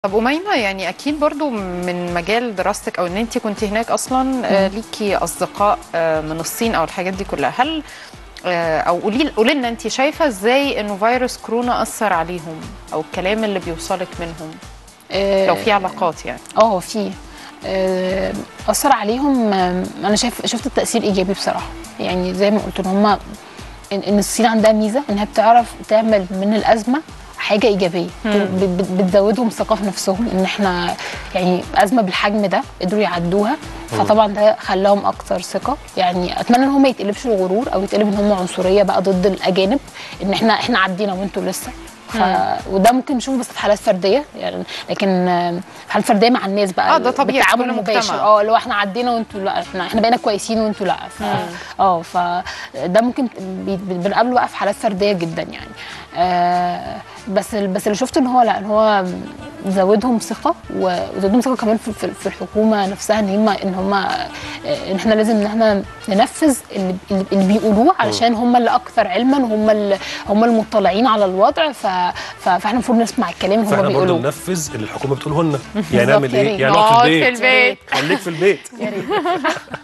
طب أميمة يعني أكيد برضو من مجال دراستك أو إن أنت كنت هناك أصلا آه، ليكي أصدقاء آه، من الصين أو الحاجات دي كلها هل آه، أو قولي قولي لنا أنت شايفة إزاي إنه فيروس كورونا أثر عليهم أو الكلام اللي بيوصلك منهم لو في علاقات يعني اه في آه، اثر عليهم آه، انا شايف شفت التاثير ايجابي بصراحه يعني زي ما قلت ان هم ان إن الصين عندها ميزه انها بتعرف تعمل من الازمه حاجه ايجابيه بت- بت- بتزودهم ثقه في نفسهم ان احنا يعني ازمه بالحجم ده قدروا يعدوها فطبعا ده خلاهم اكتر ثقه يعني اتمنى ان هم ما يتقلبش الغرور او يتقلب ان هم عنصريه بقى ضد الاجانب ان احنا احنا عدينا وانتوا لسه ف... وده ممكن نشوفه بس في حالات فرديه يعني لكن آه، في حالات فرديه مع الناس بقى آه، ده طبيعي في بالتعامل كل المباشر مجتمع. اه اللي هو احنا عدينا وانتوا لا احنا احنا بقينا كويسين وانتوا لا ف... اه فده ممكن بي- بي- بنقابله بقى في حالات فرديه جدا يعني آه بس بس اللي شفته ان هو لا ان هو زودهم ثقه وزودهم ثقه كمان في, في, في الحكومه نفسها ان هم ان هم ان احنا لازم ان احنا ننفذ اللي, اللي بيقولوه علشان هم اللي اكثر علما وهم اللي هم المطلعين على الوضع ف... ف... فاحنا المفروض نسمع الكلام اللي هم فاحنا برضه بيقولوه ننفذ اللي الحكومه بتقوله لنا يعني بالظبط، نعمل يا ايه؟ ريت. يعني نقعد نقعد في في البيت البيت. خليك في البيت يا ريت